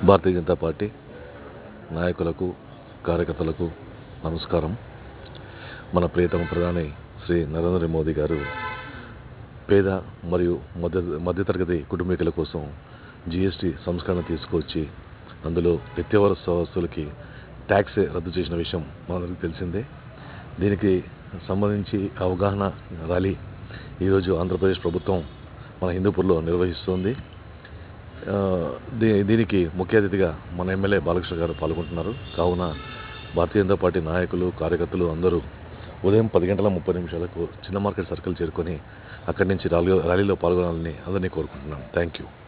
భారతీయ Janata party నాయకులకు కార్యకర్తలకు నమస్కారం మన ప్రియతమ ప్రధాని శ్రీ నరేంద్ర మోదీ గారు పేద మరియు మధ్య మధ్యతరగతి కుటుంబీకుల కోసం జిఎస్టి సంస్కరణ తీసుకొచ్చి అందులో నిత్యావసర వస్తువులకి ట్యాక్స్ రద్దు చేసిన విషయం మనందరికీ తెలిసిందే దీనికి సంబంధించి అవగాహన ర్యాలీ ఈరోజు ఆంధ్రప్రదేశ్ ప్రభుత్వం మన హిందూపూర్లో నిర్వహిస్తుంది ఆ, దీ దీనికి ముఖ్య అతిథిగా మన ఎమ్మెల్యే బాలకృష్ణ గారు పాల్గొంటున్నారు కావున భారతీయ జనతా పార్టీ నాయకులు కార్యకర్తలు అందరూ ఉదయం పది గంటల ముప్పై నిమిషాలకు చిన్న మార్కెట్ సర్కిల్ చేరుకొని అక్కడి నుంచి ర్యాలీ ర్యాలీలో పాల్గొనాలని అందరినీ కోరుకుంటున్నాను థ్యాంక్ యూ